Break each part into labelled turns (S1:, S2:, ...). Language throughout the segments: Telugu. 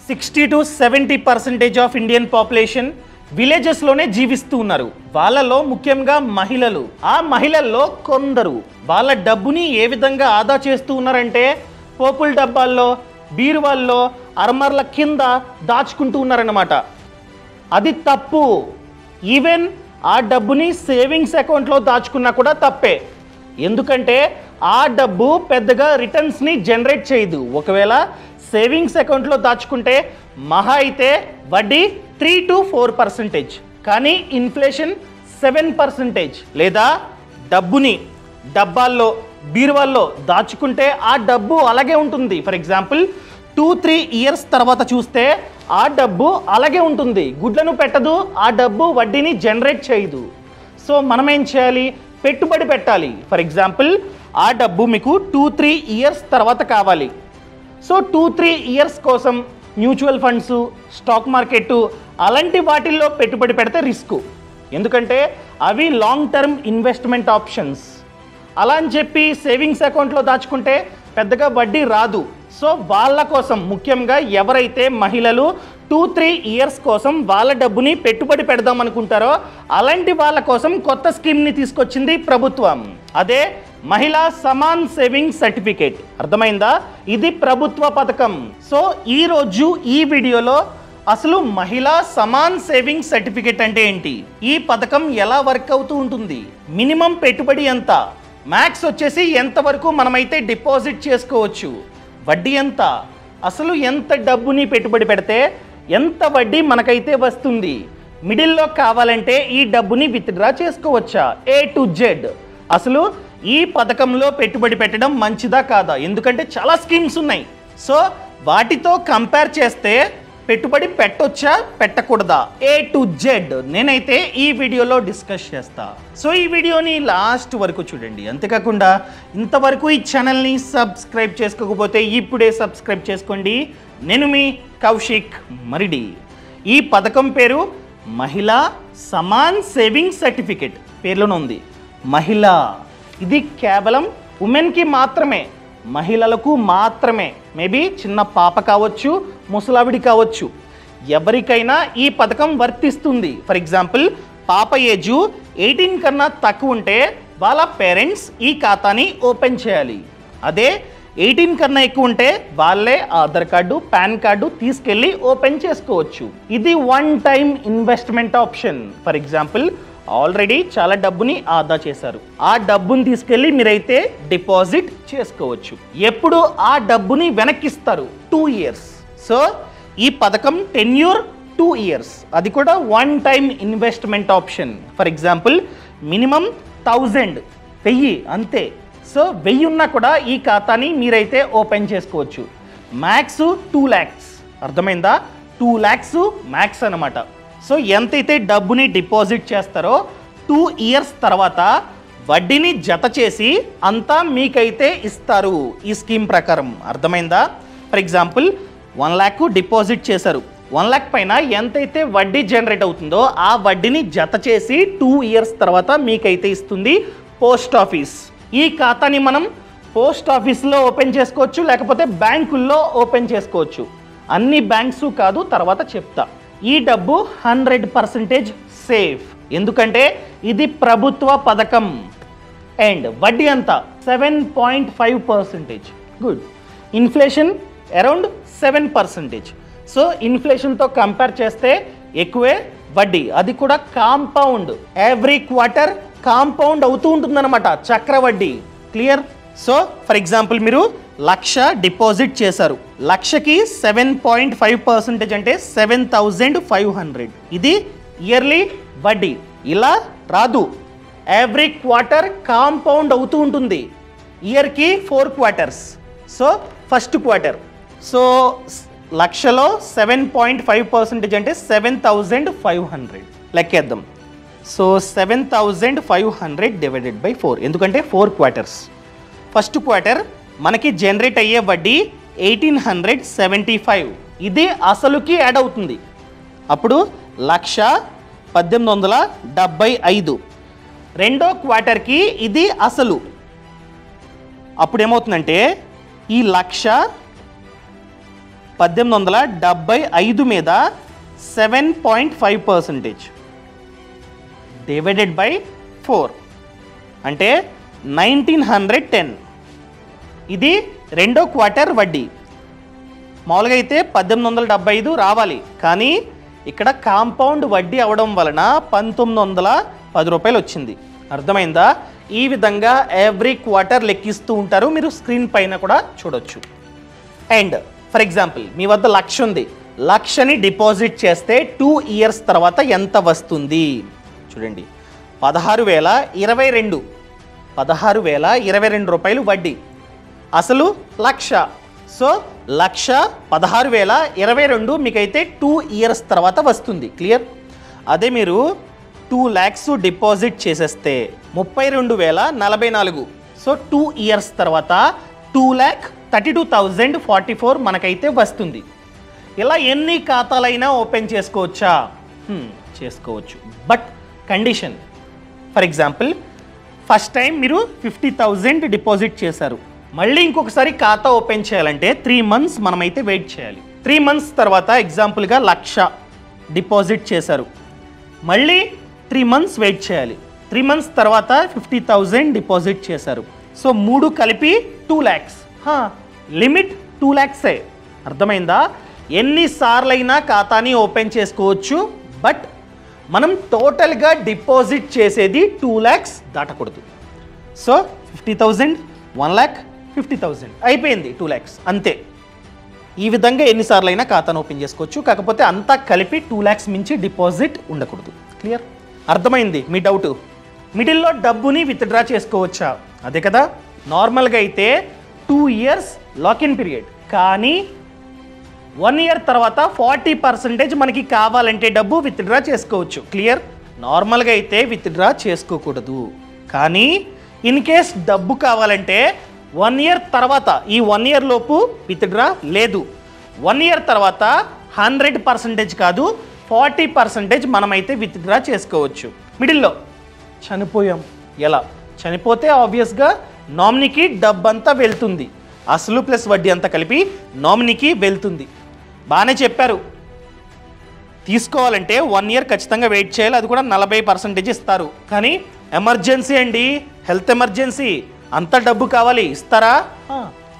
S1: Sixty to seventy percentage of Indian population విలేజెస్లోనే జీవిస్తూ ఉన్నారు వాళ్ళలో ముఖ్యంగా మహిళలు ఆ మహిళల్లో కొందరు వాళ్ళ డబ్బుని ఏ విధంగా ఆదా చేస్తూ ఉన్నారంటే పోపుల డబ్బాల్లో బీరువాల్లో అరమర్ల కింద దాచుకుంటూ ఉన్నారన్నమాట అది తప్పు ఈవెన్ ఆ డబ్బుని సేవింగ్స్ అకౌంట్లో దాచుకున్నా కూడా తప్పే ఎందుకంటే ఆ డబ్బు పెద్దగా రిటర్న్స్ని జనరేట్ చేయదు ఒకవేళ సేవింగ్స్ అకౌంట్లో దాచుకుంటే మహా అయితే వడ్డీ త్రీ టు ఫోర్ పర్సెంటేజ్ కానీ ఇన్ఫ్లేషన్ సెవెన్ పర్సెంటేజ్ లేదా డబ్బుని డబ్బాల్లో బీరువాల్లో దాచుకుంటే ఆ డబ్బు అలాగే ఉంటుంది for example two three years తర్వాత చూస్తే ఆ డబ్బు అలాగే ఉంటుంది గుడ్లను పెట్టదు ఆ డబ్బు వడ్డీని జనరేట్ చేయదు సో మనం ఏం చేయాలి పెట్టుబడి పెట్టాలి ఫర్ ఎగ్జాంపుల్ ఆ డబ్బు మీకు టూ త్రీ ఇయర్స్ తర్వాత కావాలి సో టూ త్రీ ఇయర్స్ కోసం మ్యూచువల్ ఫండ్స్ స్టాక్ మార్కెట్ అలాంటి వాటిల్లో పెట్టుబడి పెడితే రిస్క్ ఎందుకంటే అవి లాంగ్ టర్మ్ ఇన్వెస్ట్మెంట్ ఆప్షన్స్ అలా అని చెప్పి సేవింగ్స్ అకౌంట్లో దాచుకుంటే పెద్దగా వడ్డీ రాదు సో వాళ్ళ కోసం ముఖ్యంగా ఎవరైతే మహిళలు టూ త్రీ ఇయర్స్ కోసం వాళ్ళ డబ్బుని పెట్టుబడి పెడదాం అనుకుంటారో అలాంటి వాళ్ళ కోసం కొత్త స్కీమ్ని తీసుకొచ్చింది ప్రభుత్వం అదే మహిళా సమాన్ సేవింగ్ సర్టిఫికేట్ అర్థమైందా ఇది ప్రభుత్వ పథకం సో ఈ రోజు ఈ వీడియోలో అసలు మహిళా సమాన్ సేవింగ్ సర్టిఫికేట్ అంటే ఏంటి ఈ పథకం ఎలా వర్క్ అవుతూ ఉంటుంది మినిమం పెట్టుబడి ఎంత మ్యాక్స్ వచ్చేసి ఎంతవరకు మనమైతే డిపాజిట్ చేసుకోవచ్చు వడ్డీ ఎంత అసలు ఎంత డబ్బుని పెట్టుబడి పెడితే ఎంత వడ్డీ మనకైతే వస్తుంది మిడిల్లో కావాలంటే ఈ డబ్బుని విత్డ్రా చేసుకోవచ్చా ఏ టు జెడ్ అసలు ఈ పథకంలో పెట్టుబడి పెట్టడం మంచిదా కాదా ఎందుకంటే చాలా స్కీమ్స్ ఉన్నాయి సో వాటితో కంపేర్ చేస్తే పెట్టుబడి పెట్టొచ్చా పెట్టకూడదా ఏ టు జెడ్ నేనైతే ఈ వీడియోలో డిస్కస్ చేస్తా సో ఈ వీడియోని లాస్ట్ వరకు చూడండి అంతేకాకుండా ఇంతవరకు ఈ ఛానల్ని సబ్స్క్రైబ్ చేసుకోకపోతే ఇప్పుడే సబ్స్క్రైబ్ చేసుకోండి నేను మీ కౌశిక్ మరిడి ఈ పథకం పేరు మహిళా సమాన్ సేవింగ్ సర్టిఫికేట్ పేర్లోనే ఉంది మహిళ ఇది కేవలం ఉమెన్కి మాత్రమే మహిళలకు మాత్రమే మేబీ చిన్న పాప కావచ్చు ముసలావిడి కావచ్చు ఎవరికైనా ఈ పథకం వర్తిస్తుంది ఫర్ ఎగ్జాంపుల్ పాప ఏజు ఎయిటీన్ కన్నా తక్కువ ఉంటే వాళ్ళ పేరెంట్స్ ఈ ఖాతాని ఓపెన్ చేయాలి అదే ఎయిటీన్ కన్నా ఎక్కువ ఉంటే వాళ్ళే ఆధార్ కార్డు పాన్ కార్డు తీసుకెళ్ళి ఓపెన్ చేసుకోవచ్చు ఇది one time investment option for example already చాలా డబ్బుని ఆదా చేశారు ఆ డబ్బుని తీసుకెళ్ళి మీరైతే డిపాజిట్ చేసుకోవచ్చు ఎప్పుడు ఆ డబ్బుని వెనక్కిస్తారు టూ ఇయర్స్ సో ఈ పథకం టెన్యూర్ టూ ఇయర్స్ అది కూడా one time investment option for example minimum thousand వెయ్యి అంతే సో వెయ్యి ఉన్నా కూడా ఈ ఖాతాని మీరైతే ఓపెన్ చేసుకోవచ్చు మ్యాక్స్ టూ ల్యాక్స్ అర్థమైందా టూ ల్యాక్స్ మ్యాక్స్ అనమాట సో ఎంతైతే డబ్బుని డిపాజిట్ చేస్తారో టూ ఇయర్స్ తర్వాత వడ్డీని జత చేసి అంతా మీకైతే ఇస్తారు ఈ స్కీమ్ ప్రకారం అర్థమైందా for example one lakh deposit చేశారు వన్ ల్యాక్ పైన ఎంతైతే వడ్డీ జనరేట్ అవుతుందో ఆ వడ్డీని జత చేసి టూ ఇయర్స్ తర్వాత మీకైతే ఇస్తుంది పోస్ట్ ఆఫీస్ ఈ ఖాతాని మనం పోస్ట్ ఆఫీస్లో ఓపెన్ చేసుకోవచ్చు లేకపోతే బ్యాంకుల్లో ఓపెన్ చేసుకోవచ్చు అన్ని బ్యాంక్స్ కాదు తర్వాత చెప్తా ఈ డబ్బు హండ్రెడ్ పర్సెంటేజ్ సేఫ్ ఎందుకంటే ఇది ప్రభుత్వ పథకం అండ్ వడ్డీ అంత seven point five percentage good inflation around seven percentage so ఇన్ఫ్లేషన్తో కంపేర్ చేస్తే ఎక్కువే వడ్డీ అది కూడా కాంపౌండ్ ఎవ్రీ క్వార్టర్ కాంపౌండ్ అవుతూ ఉంటుందన్నమాట చక్రవడ్డీ క్లియర్ సో ఫర్ ఎగ్జాంపుల్ మీరు లక్ష డిపాజిట్ చేశారు లక్షకి సెవెన్ పాయింట్ ఫైవ్ పర్సెంటేజ్ అంటే సెవెన్ థౌజండ్ ఫైవ్ హండ్రెడ్ ఇది ఇయర్లీ వడ్డీ ఇలా రాదు ఎవ్రీ క్వార్టర్ కాంపౌండ్ అవుతూ ఉంటుంది ఇయర్కి four quarters so first quarter so లక్షలో సెవెన్ పాయింట్ ఫైవ్ పర్సెంటేజ్ అంటే సెవెన్ థౌజండ్ ఫైవ్ హండ్రెడ్ లెక్కేద్దాం so seven thousand five hundred divided by four ఎందుకంటే ఫోర్ క్వార్టర్స్ ఫస్ట్ క్వార్టర్ మనకి జనరేట్ అయ్యే వడ్డీ ఎయిటీన్ హండ్రెడ్ సెవెంటీ ఫైవ్ ఇది అసలుకి యాడ్ అవుతుంది అప్పుడు లక్ష పద్దెనిమిది వందల డెబ్బై ఐదు రెండో క్వార్టర్కి ఇది అసలు అప్పుడు ఏమవుతుందంటే ఈ లక్ష పద్దెనిమిది వందల డెబ్బై ఐదు మీద seven point five percentage divided by four అంటే నైన్టీన్ హండ్రెడ్ టెన్ ఇది రెండో క్వార్టర్ వడ్డీ మామూలుగా అయితే పద్దెనిమిది వందల డెబ్బై ఐదు రావాలి కానీ ఇక్కడ కాంపౌండ్ వడ్డీ అవడం వలన పంతొమ్మిది వందల పది రూపాయలు వచ్చింది అర్థమైందా ఈ విధంగా ఎవ్రీ క్వార్టర్ లెక్కిస్తూ ఉంటారు మీరు స్క్రీన్ పైన కూడా చూడొచ్చు అండ్ ఫర్ ఎగ్జాంపుల్ మీ వద్ద లక్ష ఉంది లక్షని డిపాజిట్ చేస్తే టూ ఇయర్స్ తర్వాత ఎంత వస్తుంది చూడండి పదహారు వేల ఇరవై రెండు పదహారు వేల ఇరవై రెండు రూపాయలు వడ్డీ అసలు లక్ష సో లక్ష పదహారు వేల ఇరవై రెండు మీకైతే టూ ఇయర్స్ తర్వాత వస్తుంది క్లియర్ అదే మీరు టూ ల్యాక్స్ డిపాజిట్ చేసేస్తే ముప్పై రెండు వేల నలభై నాలుగు సో టూ ఇయర్స్ తర్వాత two lakh thirty two thousand forty four మనకైతే వస్తుంది ఇలా ఎన్ని ఖాతాలైనా ఓపెన్ చేసుకోవచ్చా హ్మ్, చేసుకోవచ్చు but condition for example first time మీరు ఫిఫ్టీ థౌజండ్ డిపాజిట్ చేశారు మళ్ళీ ఇంకొకసారి ఖాతా ఓపెన్ చేయాలంటే త్రీ మంత్స్ మనమైతే వెయిట్ చేయాలి త్రీ మంత్స్ తర్వాత ఎగ్జాంపుల్గా లక్ష డిపాజిట్ చేశారు మళ్ళీ త్రీ మంత్స్ వెయిట్ చేయాలి త్రీ మంత్స్ తర్వాత ఫిఫ్టీ థౌజండ్ డిపాజిట్ చేశారు సో మూడు కలిపి టూ ల్యాక్స్ లిమిట్ టూ ల్యాక్సే అర్థమైందా ఎన్నిసార్లైనా ఖాతాని ఓపెన్ చేసుకోవచ్చు బట్ మనం టోటల్గా డిపాజిట్ చేసేది టూ ల్యాక్స్ దాటకూడదు so fifty thousand one lakh fifty thousand అయిపోయింది టూ ల్యాక్స్ అంతే ఈ విధంగా ఎన్నిసార్లు అయినా ఖాతాను ఓపెన్ చేసుకోవచ్చు కాకపోతే అంతా కలిపి టూ ల్యాక్స్ మించి డిపాజిట్ ఉండకూడదు క్లియర్ అర్థమైంది మీ డౌట్ మిడిల్లో డబ్బుని విత్డ్రా చేసుకోవచ్చా అదే కదా నార్మల్గా అయితే టూ ఇయర్స్ లాకిన్ పీరియడ్ కానీ వన్ ఇయర్ తర్వాత ఫార్టీ పర్సెంటేజ్ మనకి కావాలంటే డబ్బు విత్డ్రా చేసుకోవచ్చు క్లియర్ నార్మల్గా అయితే విత్డ్రా చేసుకోకూడదు కానీ ఇన్ కేస్ డబ్బు కావాలంటే వన్ ఇయర్ తర్వాత ఈ వన్ ఇయర్ లోపు విత్డ్రా లేదు వన్ ఇయర్ తర్వాత హండ్రెడ్ పర్సెంటేజ్ కాదు ఫార్టీ పర్సెంటేజ్ మనమైతే విత్డ్రా చేసుకోవచ్చు మిడిల్లో చనిపోయాం ఎలా చనిపోతే ఆబ్వియస్గా నామినీకి డబ్బంతా వెళ్తుంది అసలు ప్లస్ వడ్డీ అంతా కలిపి నామినీకి వెళ్తుంది బాగానే చెప్పారు తీసుకోవాలంటే వన్ ఇయర్ ఖచ్చితంగా వెయిట్ చేయాలి అది కూడా నలభై పర్సెంటేజ్ ఇస్తారు కానీ ఎమర్జెన్సీ అండి హెల్త్ ఎమర్జెన్సీ అంత డబ్బు కావాలి ఇస్తారా ఆ.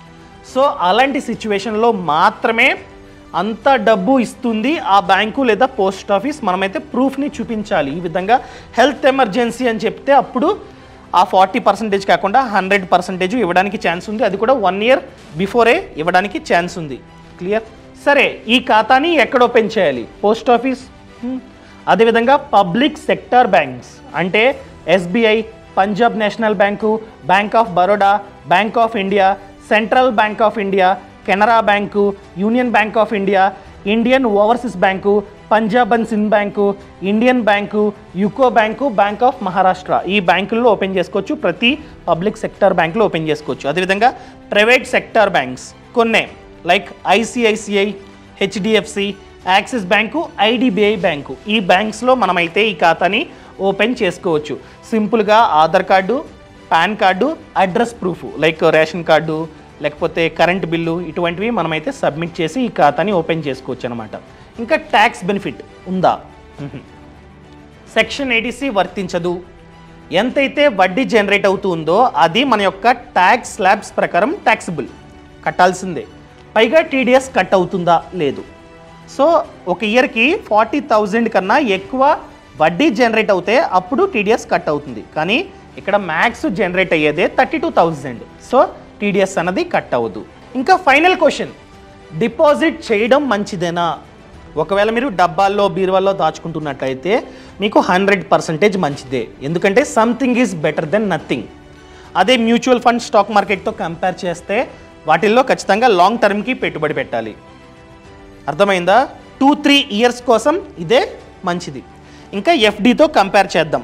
S1: సో అలాంటి సిచ్యువేషన్లో మాత్రమే అంత డబ్బు ఇస్తుంది ఆ బ్యాంకు లేదా పోస్ట్ ఆఫీస్ మనమైతే ప్రూఫ్ని చూపించాలి ఈ విధంగా హెల్త్ ఎమర్జెన్సీ అని చెప్తే అప్పుడు ఆ ఫార్టీ పర్సెంటేజ్ కాకుండా హండ్రెడ్ పర్సెంటేజ్ ఇవ్వడానికి ఛాన్స్ ఉంది అది కూడా వన్ ఇయర్ బిఫోరే ఇవ్వడానికి ఛాన్స్ ఉంది క్లియర్ సరే ఈ ఖాతాని ఎక్కడ ఓపెన్ చేయాలి పోస్ట్ ఆఫీస్ హ్మ్. అదేవిధంగా పబ్లిక్ సెక్టార్ బ్యాంక్స్ అంటే SBI Punjab National Bank Bank of Baroda Bank of India Central Bank of India Canara Bank Union Bank of India Indian Overseas Bank Punjab and Sindh Bank Indian Bank UCO Bank Bank of Maharashtra ఈ బ్యాంకుల్లో ఓపెన్ చేసుకోవచ్చు ప్రతి పబ్లిక్ సెక్టర్ బ్యాంకులో ఓపెన్ చేసుకోవచ్చు అదేవిధంగా ప్రైవేట్ సెక్టార్ బ్యాంక్స్ కొన్నే like ICICI HDFC Axis Bank IDBI Bank ఈ బ్యాంక్స్లో మనమైతే ఈ ఖాతాని ఓపెన్ చేసుకోవచ్చు సింపుల్గా Aadhaar card PAN card address proof like ration card లేకపోతే కరెంట్ బిల్లు ఇటువంటివి మనమైతే సబ్మిట్ చేసి ఈ ఖాతాని ఓపెన్ చేసుకోవచ్చు అనమాట ఇంకా ట్యాక్స్ బెనిఫిట్ ఉందా మ్హూ. సెక్షన్ ఏడీసీ వర్తించదు ఎంతైతే వడ్డీ జనరేట్ అవుతుందో అది మన యొక్క ట్యాక్స్ స్లాబ్స్ ప్రకారం ట్యాక్సిబుల్ కట్టాల్సిందే పైగా టీడీఎస్ కట్ అవుతుందా లేదు సో ఒక ఇయర్కి ఫార్టీ థౌజండ్ కన్నా ఎక్కువ వడ్డీ జనరేట్ అవుతే అప్పుడు టీడీఎస్ కట్ అవుతుంది కానీ ఇక్కడ మ్యాక్స్ జనరేట్ అయ్యేదే thirty two thousand so TDS అన్నది కట్ అవ్వదు ఇంకా ఫైనల్ క్వశ్చన్ డిపాజిట్ చేయడం మంచిదేనా ఒకవేళ మీరు డబ్బాల్లో బీరువాల్లో దాచుకుంటున్నట్లయితే మీకు హండ్రెడ్ పర్సెంటేజ్ మంచిదే ఎందుకంటే something is better then nothing అదే మ్యూచువల్ ఫండ్ స్టాక్ మార్కెట్తో కంపేర్ చేస్తే వాటిల్లో ఖచ్చితంగా లాంగ్ టర్మ్కి పెట్టుబడి పెట్టాలి అర్థమైందా టూ త్రీ ఇయర్స్ కోసం ఇదే మంచిది ఇంకా ఎఫ్డితో కంపేర్ చేద్దాం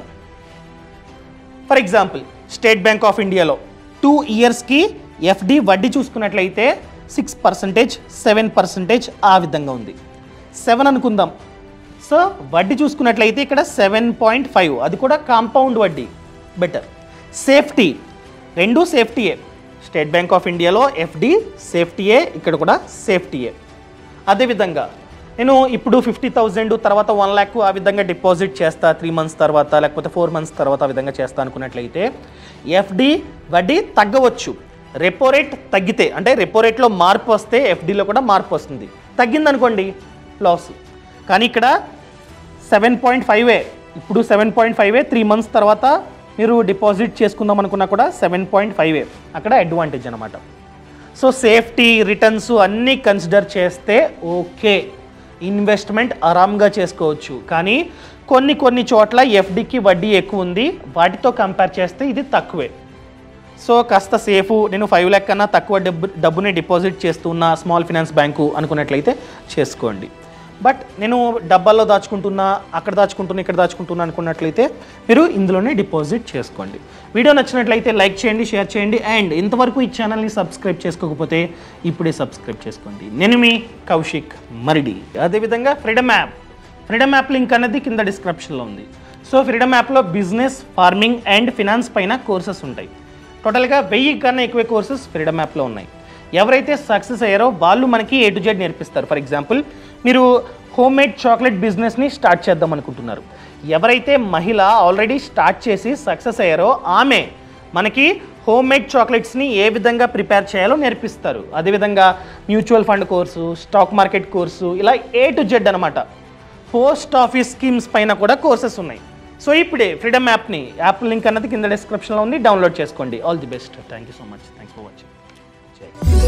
S1: for example State Bank of ఇండియాలో టూ ఇయర్స్కి ఎఫ్డి వడ్డీ చూసుకున్నట్లయితే సిక్స్ పర్సెంటేజ్ సెవెన్ పర్సెంటేజ్ ఆ విధంగా ఉంది సెవెన్ అనుకుందాం సో వడ్డీ చూసుకున్నట్లయితే ఇక్కడ సెవెన్ పాయింట్ ఫైవ్ అది కూడా కాంపౌండ్ వడ్డీ బెటర్ సేఫ్టీ రెండు సేఫ్టీయే స్టేట్ బ్యాంక్ ఆఫ్ ఇండియాలో ఎఫ్డి సేఫ్టీయే ఇక్కడ కూడా సేఫ్టీయే అదేవిధంగా నేను ఇప్పుడు ఫిఫ్టీ థౌజండ్ తర్వాత వన్ ల్యాక్ ఆ విధంగా డిపాజిట్ చేస్తా త్రీ మంత్స్ తర్వాత లేకపోతే ఫోర్ మంత్స్ తర్వాత ఆ విధంగా చేస్తా అనుకున్నట్లయితే ఎఫ్డి వడ్డీ తగ్గవచ్చు రెపో రేట్ తగ్గితే అంటే రెపో రేట్లో మార్పు వస్తే ఎఫ్డీలో కూడా మార్పు వస్తుంది తగ్గిందనుకోండి లాస్ కానీ ఇక్కడ సెవెన్ పాయింట్ ఫైవే ఇప్పుడు సెవెన్ పాయింట్ ఫైవే త్రీ మంత్స్ తర్వాత మీరు డిపాజిట్ చేసుకుందాం అనుకున్నా కూడా సెవెన్ పాయింట్ ఫైవే అక్కడ అడ్వాంటేజ్ అనమాట సో సేఫ్టీ రిటర్న్స్ అన్నీ కన్సిడర్ చేస్తే ఓకే ఇన్వెస్ట్మెంట్ ఆరామ్గా చేసుకోవచ్చు కానీ కొన్ని కొన్ని చోట్ల ఎఫ్డికి వడ్డీ ఎక్కువ ఉంది వాటితో కంపేర్ చేస్తే ఇది తక్కువే సో కాస్త సేఫ్ నేను ఫైవ్ ల్యాక్ కన్నా తక్కువ డబ్బు డబ్బుని డిపాజిట్ చేస్తున్నా స్మాల్ ఫినాన్స్ బ్యాంకు అనుకున్నట్లయితే చేసుకోండి బట్ నేను డబ్బాల్లో దాచుకుంటున్నా అక్కడ దాచుకుంటున్నా ఇక్కడ దాచుకుంటున్నా అనుకున్నట్లయితే మీరు ఇందులోనే డిపాజిట్ చేసుకోండి వీడియో నచ్చినట్లయితే లైక్ చేయండి షేర్ చేయండి అండ్ ఇంతవరకు ఈ ఛానల్ని సబ్స్క్రైబ్ చేసుకోకపోతే ఇప్పుడే సబ్స్క్రైబ్ చేసుకోండి నేను మీ కౌశిక్ మరిడి అదేవిధంగా Freedom app Freedom app link అనేది కింద డిస్క్రిప్షన్లో ఉంది సో ఫ్రీడమ్ యాప్లో బిజినెస్ ఫార్మింగ్ అండ్ ఫినాన్స్ పైన కోర్సెస్ ఉంటాయి టోటల్గా వెయ్యి కన్నా ఎక్కువ కోర్సెస్ ఫ్రీడమ్ యాప్లో ఉన్నాయి ఎవరైతే సక్సెస్ అయ్యారో వాళ్ళు మనకి ఏ టు జెడ్ నేర్పిస్తారు ఫర్ ఎగ్జాంపుల్ మీరు హోమ్ మేడ్ చాక్లెట్ బిజినెస్ని స్టార్ట్ చేద్దాం అనుకుంటున్నారు ఎవరైతే మహిళ ఆల్రెడీ స్టార్ట్ చేసి సక్సెస్ అయ్యారో ఆమె మనకి హోమ్ మేడ్ చాక్లెట్స్ని ఏ విధంగా ప్రిపేర్ చేయాలో నేర్పిస్తారు అదేవిధంగా mutual fund course stock market course ఇలా ఏ టు జెడ్ అనమాట పోస్ట్ ఆఫీస్ స్కీమ్స్ పైన కూడా కోర్సెస్ ఉన్నాయి సో ఇప్పుడే ఫ్రీడమ్ యాప్ని యాప్ లింక్ అన్నది కింద డిస్క్రిప్షన్లో ఉంది డౌన్లోడ్ చేసుకోండి all the best thank you so much thanks for watching